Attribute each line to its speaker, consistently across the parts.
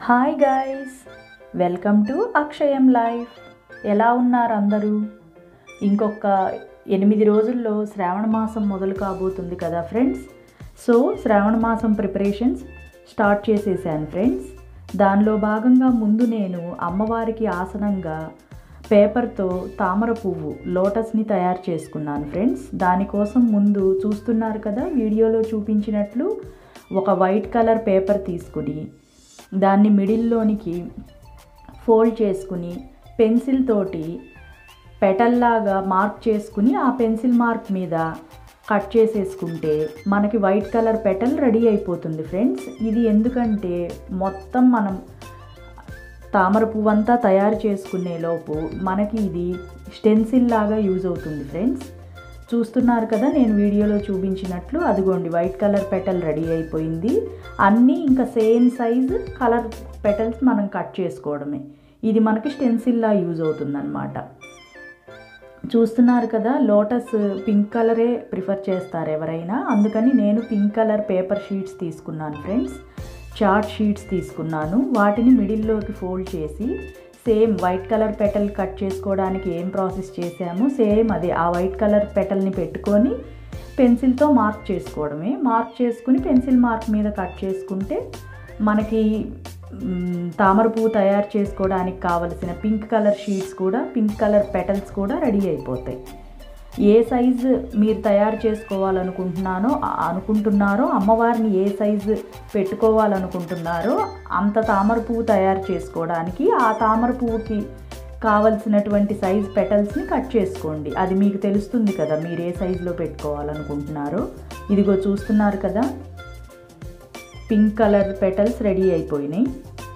Speaker 1: hi guys welcome to Akshayam life ఎలా ఉన్నారు అందరూ ఇంకొక ఎనిమిది రోజుల్లో శ్రావణ మాసం మొదలు కాబోతుంది కదా ఫ్రెండ్స్ సో శ్రావణ మాసం ప్రిపరేషన్స్ స్టార్ట్ చేసేసాను ఫ్రెండ్స్ దానిలో భాగంగా ముందు నేను అమ్మవారికి ఆసనంగా పేపర్తో తామర పువ్వు లోటస్ని తయారు చేసుకున్నాను ఫ్రెండ్స్ దానికోసం ముందు చూస్తున్నారు కదా వీడియోలో చూపించినట్లు ఒక వైట్ కలర్ పేపర్ తీసుకుని దాన్ని మిడిల్లోనికి ఫోల్డ్ చేసుకుని పెన్సిల్ తోటి పెటల్లాగా మార్క్ చేసుకుని ఆ పెన్సిల్ మార్క్ మీద కట్ చేసేసుకుంటే మనకి వైట్ కలర్ పెటల్ రెడీ అయిపోతుంది ఫ్రెండ్స్ ఇది ఎందుకంటే మొత్తం మనం తామర పువ్వు అంతా తయారు చేసుకునే లోపు మనకి ఇది స్టెన్సిల్ లాగా యూజ్ అవుతుంది ఫ్రెండ్స్ చూస్తున్నారు కదా నేను వీడియోలో చూపించినట్లు అదిగోండి వైట్ కలర్ పెటల్ రెడీ అయిపోయింది అన్నీ ఇంకా సేమ్ సైజ్ కలర్ పెటల్స్ మనం కట్ చేసుకోవడమే ఇది మనకి స్టెన్సిల్లా యూజ్ అవుతుందన్నమాట చూస్తున్నారు కదా లోటస్ పింక్ కలరే ప్రిఫర్ చేస్తారు ఎవరైనా అందుకని నేను పింక్ కలర్ పేపర్ షీట్స్ తీసుకున్నాను ఫ్రెండ్స్ చార్ట్ షీట్స్ తీసుకున్నాను వాటిని మిడిల్లోకి ఫోల్డ్ చేసి same white colour petal cut చేసుకోవడానికి ఏం ప్రాసెస్ చేసామో సేమ్ అదే ఆ వైట్ కలర్ పెటల్ని పెట్టుకొని పెన్సిల్తో మార్క్ చేసుకోవడమే మార్క్ చేసుకుని పెన్సిల్ మార్క్ మీద కట్ చేసుకుంటే మనకి మ్, తామర పువ్వు తయారు చేసుకోవడానికి కావలసిన పింక్ కలర్ షీట్స్ కూడా పింక్ కలర్ పెటల్స్ కూడా రెడీ అయిపోతాయి ఏ సైజు మీరు తయారు చేసుకోవాలనుకుంటున్నానో ఆ- అనుకుంటున్నారో అమ్మవారిని ఏ సైజు పెట్టుకోవాలనుకుంటున్నారో అంత తామర పువ్వు తయారు చేసుకోవడానికి ఆ తామర పువ్వుకి కావలసినటువంటి సైజ్ పెటల్స్ని కట్ చేసుకోండి అది మీకు తెలుస్తుంది కదా మీరు ఏ సైజులో పెట్టుకోవాలనుకుంటున్నారో ఇదిగో చూస్తున్నారు కదా పింక్ కలర్ పెటల్స్ రెడీ అయిపోయినాయి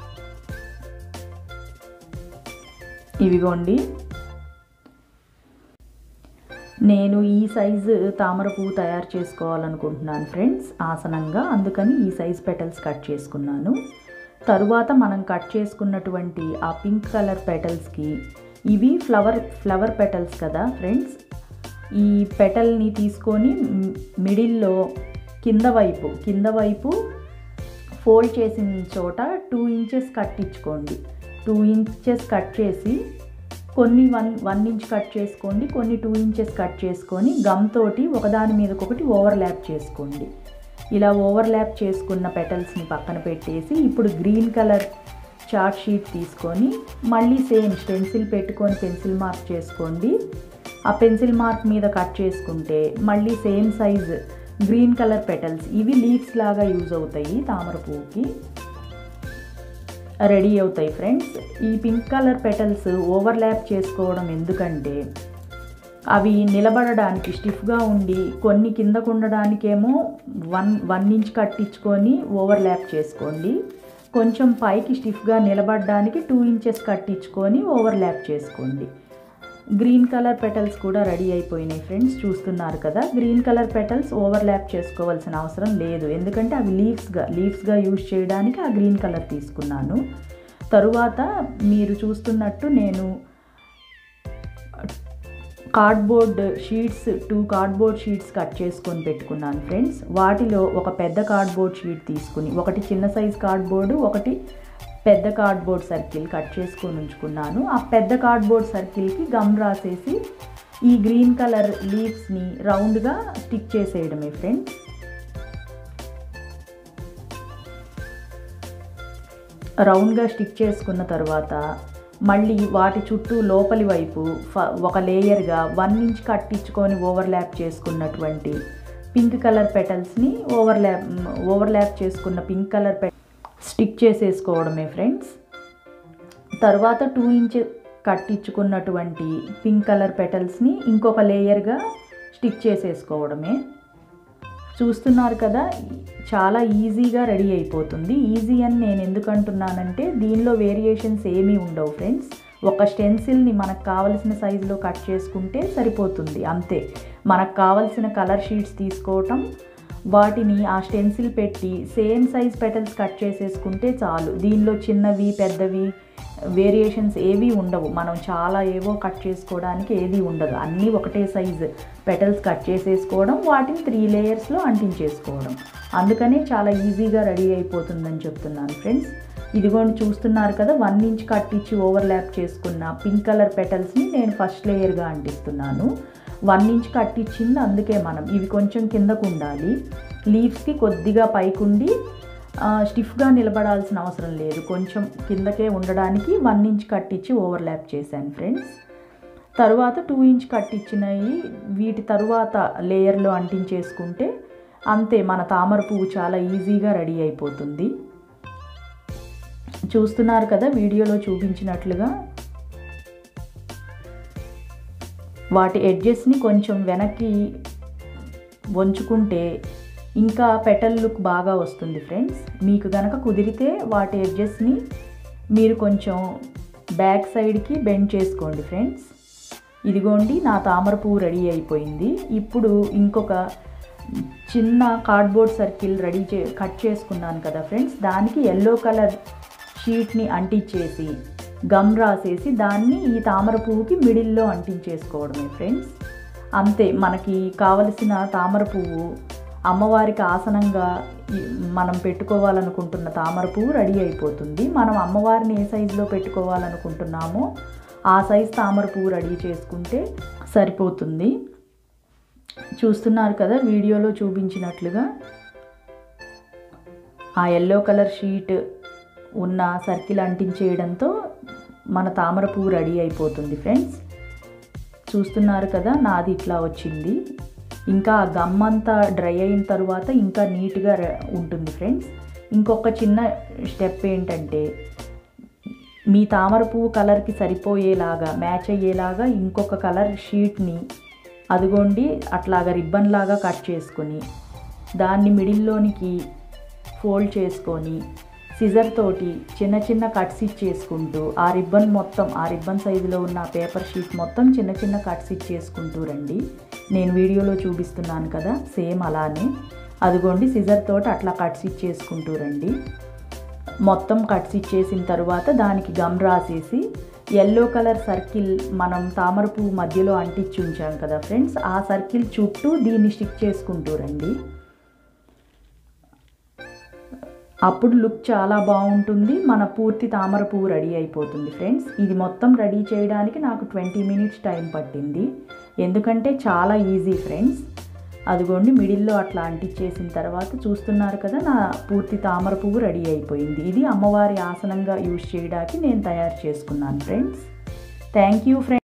Speaker 1: ఇవిగోండి నేను ఈ సైజు తామర పువ్వు తయారు చేసుకోవాలనుకుంటున్నాను ఫ్రెండ్స్ ఆసనంగా అందుకని ఈ సైజ్ పెటల్స్ కట్ చేసుకున్నాను తరువాత మనం కట్ చేసుకున్నటువంటి ఆ పింక్ కలర్ పెటల్స్కి ఇవి ఫ్లవర్ ఫ్లవర్ పెటల్స్ కదా ఫ్రెండ్స్ ఈ పెటల్ని తీసుకొని మ్, మిడిల్లో కింద వైపు కింద వైపు ఫోల్డ్ చేసిన చోట టూ ఇంచెస్ కట్ ఇచ్చుకోండి టూ ఇంచెస్ కట్ చేసి కొన్ని వన్ వన్ ఇంచ్ కట్ చేసుకోండి కొన్ని టూ ఇంచెస్ కట్ చేసుకొని గమ్ తోటి ఒకదాని మీదకొకటి ఓవర్లాప్ చేసుకోండి ఇలా ఓవర్లాప్ చేసుకున్న పెటల్స్ని పక్కన పెట్టేసి ఇప్పుడు గ్రీన్ కలర్ చార్ట్ షీట్ తీసుకొని మళ్ళీ సేమ్ స్టెన్సిల్ పెట్టుకొని పెన్సిల్ మార్క్ చేసుకోండి ఆ పెన్సిల్ మార్క్ మీద కట్ చేసుకుంటే మళ్ళీ same size green colour petals ఇవి లీవ్స్ లాగా యూజ్ అవుతాయి తామర పువ్వుకి రెడీ అవుతాయి ఫ్రెండ్స్ ఈ పింక్ కలర్ పెటల్స్ ఓవర్లాప్ చేసుకోవడం ఎందుకంటే అవి నిలబడడానికి స్టిఫ్గా ఉండి కొన్ని కిందకు ఉండడానికేమో వన్ వన్ ఇంచ్ కట్టించుకొని ఓవర్లాప్ చేసుకోండి కొంచెం పైకి స్టిఫ్గా నిలబడడానికి టూ ఇంచెస్ కట్టించుకొని ఓవర్లాప్ చేసుకోండి గ్రీన్ కలర్ పెటల్స్ కూడా రెడీ అయిపోయినాయి ఫ్రెండ్స్ చూస్తున్నారు కదా గ్రీన్ కలర్ పెటల్స్ ఓవర్లాప్ చేసుకోవాల్సిన అవసరం లేదు ఎందుకంటే అవి లీవ్స్గా లీవ్స్గా యూజ్ చేయడానికి ఆ గ్రీన్ కలర్ తీసుకున్నాను తరువాత మీరు చూస్తున్నట్టు నేను cardboard sheets two cardboard sheets cut చేసుకొని పెట్టుకున్నాను ఫ్రెండ్స్ వాటిలో ఒక పెద్ద కార్డ్బోర్డ్ షీట్ తీసుకుని ఒకటి చిన్న సైజ్ కార్డ్బోర్డు ఒకటి పెద్ద కార్డ్బోర్డ్ సర్కిల్ కట్ చేసుకొని ఉంచుకున్నాను ఆ పెద్ద కార్డ్బోర్డ్ సర్కిల్కి గమ్ రాసేసి ఈ గ్రీన్ కలర్ లీవ్స్ని రౌండ్గా స్టిక్ చేసేయడమే ఫ్రెండ్స్ రౌండ్గా స్టిక్ చేసుకున్న తర్వాత మళ్ళీ వాటి చుట్టూ లోపలి వైపు ఫ- ఒక లేయర్గా వన్ ఇంచ్ కట్టించుకొని ఓవర్లాప్ చేసుకున్నటువంటి పింక్ కలర్ పెటల్స్ని ఓవర్లాప్ ఓవర్లాప్ చేసుకున్న పింక్ కలర్ పె స్టిక్ చేసేసుకోవడమే ఫ్రెండ్స్ తర్వాత టూ ఇంచ్ కట్టించుకున్నటువంటి పింక్ కలర్ పెటల్స్ని ఇంకొక లేయర్గా స్టిక్ చేసేసుకోవడమే చూస్తున్నారు కదా చాలా ఈజీగా రెడీ అయిపోతుంది ఈజీ అని నేను ఎందుకు అంటున్నానంటే దీనిలో వేరియేషన్స్ ఏమీ ఉండవు ఫ్రెండ్స్ ఒక స్టెన్సిల్ని మనకు కావలసిన సైజులో కట్ చేసుకుంటే సరిపోతుంది అంతే మనకు కావలసిన కలర్ షీట్స్ తీసుకోవటం వాటిని ఆ స్టెన్సిల్ పెట్టి సేమ్ సైజ్ పెటల్స్ కట్ చేసేసుకుంటే చాలు దీనిలో చిన్నవి పెద్దవి వేరియేషన్స్ ఏవి ఉండవు మనం చాలా ఏవో కట్ చేసుకోవడానికి ఏది ఉండదు అన్నీ ఒకటే సైజ్ పెటల్స్ కట్ చేసేసుకోవడం వాటిని త్రీ లేయర్స్లో అంటించేసుకోవడం అందుకనే చాలా ఈజీగా రెడీ అయిపోతుందని చెప్తున్నాను ఫ్రెండ్స్ ఇదిగోండి చూస్తున్నారు కదా వన్ ఇంచ్ కట్టించి ఓవర్లాప్ చేసుకున్న పింక్ కలర్ పెటల్స్ని నేను ఫస్ట్ లేయర్గా అంటిస్తున్నాను వన్ ఇంచ్ కట్టించింది అందుకే మనం ఇవి కొంచెం కిందకు ఉండాలి లీవ్స్కి కొద్దిగా పైకుండి స్టిఫ్గా నిలబడాల్సిన అవసరం లేదు కొంచెం కిందకే ఉండడానికి వన్ ఇంచ్ కట్టించి ఓవర్లాప్ చేశాను ఫ్రెండ్స్ తరువాత టూ ఇంచ్ కట్టించినవి వీటి తరువాత లేయర్లో అంటించేసుకుంటే అంతే మన తామర పువ్వు చాలా ఈజీగా రెడీ అయిపోతుంది చూస్తున్నారు కదా వీడియోలో చూపించినట్లుగా వాటి ఎడ్జెస్ని కొంచెం వెనక్కి వంచుకుంటే ఇంకా పెటల్ లుక్ బాగా వస్తుంది ఫ్రెండ్స్ మీకు గనక కుదిరితే వాటి ఎడ్జెస్ని మీరు కొంచెం బ్యాక్ సైడ్కి బెండ్ చేసుకోండి ఫ్రెండ్స్ ఇదిగోండి నా తామర పువ్వు రెడీ అయిపోయింది ఇప్పుడు ఇంకొక చిన్న కార్డ్బోర్డ్ సర్కిల్ రెడీ చే కట్ చేసుకున్నాను కదా ఫ్రెండ్స్ దానికి ఎల్లో కలర్ షీట్ని అంటించేసి గమ్ రాసేసి దాన్ని ఈ తామర పువ్వుకి మిడిల్లో అంటించేసుకోవడమే ఫ్రెండ్స్ అంతే మనకి కావలసిన తామర పువ్వు అమ్మవారికి ఆసనంగా ఈ- మనం పెట్టుకోవాలనుకుంటున్న తామర పువ్వు రెడీ అయిపోతుంది మనం అమ్మవారిని ఏ సైజులో పెట్టుకోవాలనుకుంటున్నామో ఆ సైజ్ తామర పువ్వు రెడీ చేసుకుంటే సరిపోతుంది చూస్తున్నారు కదా వీడియోలో చూపించినట్లుగా ఆ ఎల్లో కలర్ షీట్ ఉన్న సర్కిల్ అంటించేయడంతో మన తామర పువ్వు రెడీ అయిపోతుంది ఫ్రెండ్స్ చూస్తున్నారు కదా నాది ఇట్లా వచ్చింది ఇంకా ఆ గమ్ అంతా డ్రై అయిన తర్వాత ఇంకా నీట్గా ర- ఉంటుంది ఫ్రెండ్స్ ఇంకొక చిన్న స్టెప్ ఏంటంటే మీ తామర పువ్వు కలర్కి సరిపోయేలాగా మ్యాచ్ అయ్యేలాగా ఇంకొక కలర్ షీట్ని అదిగోండి అట్లాగా రిబ్బన్ లాగా కట్ చేసుకొని దాన్ని మిడిల్లోనికి ఫోల్డ్ చేసుకొని సిజర్ తోటి చిన్న చిన్న కట్స్ ఇచ్చేసుకుంటూ ఆ రిబ్బన్ మొత్తం ఆ రిబ్బన్ సైజులో ఉన్న పేపర్ షీట్ మొత్తం చిన్న చిన్న కట్స్ ఇచ్చేసుకుంటూ రండి నేను వీడియోలో చూపిస్తున్నాను కదా సేమ్ అలానే అదిగోండి సిజర్ తోటి అట్లా కట్స్ ఇచ్చేసుకుంటూ రండి మొత్తం కట్స్ ఇచ్చేసిన తర్వాత దానికి గమ్ రాసేసి ఎల్లో కలర్ సర్కిల్ మనం తామర పువ్వు మధ్యలో అంటించి ఉంచాం కదా ఫ్రెండ్స్ ఆ సర్కిల్ చుట్టూ దీన్ని స్టిక్ చేసుకుంటూ రండి అప్పుడు లుక్ చాలా బాగుంటుంది మన పూర్తి తామర పువ్వు రెడీ అయిపోతుంది ఫ్రెండ్స్ ఇది మొత్తం రెడీ చేయడానికి నాకు ట్వంటీ మినిట్స్ టైం పట్టింది ఎందుకంటే చాలా ఈజీ ఫ్రెండ్స్ అదిగోండి మిడిల్లో అట్లా అంటించేసిన తర్వాత చూస్తున్నారు కదా నా పూర్తి తామర పువ్వు రెడీ అయిపోయింది ఇది అమ్మవారి ఆసనంగా యూజ్ చేయడానికి నేను తయారు చేసుకున్నాను ఫ్రెండ్స్ థ్యాంక్ యూ ఫ్రెండ్స్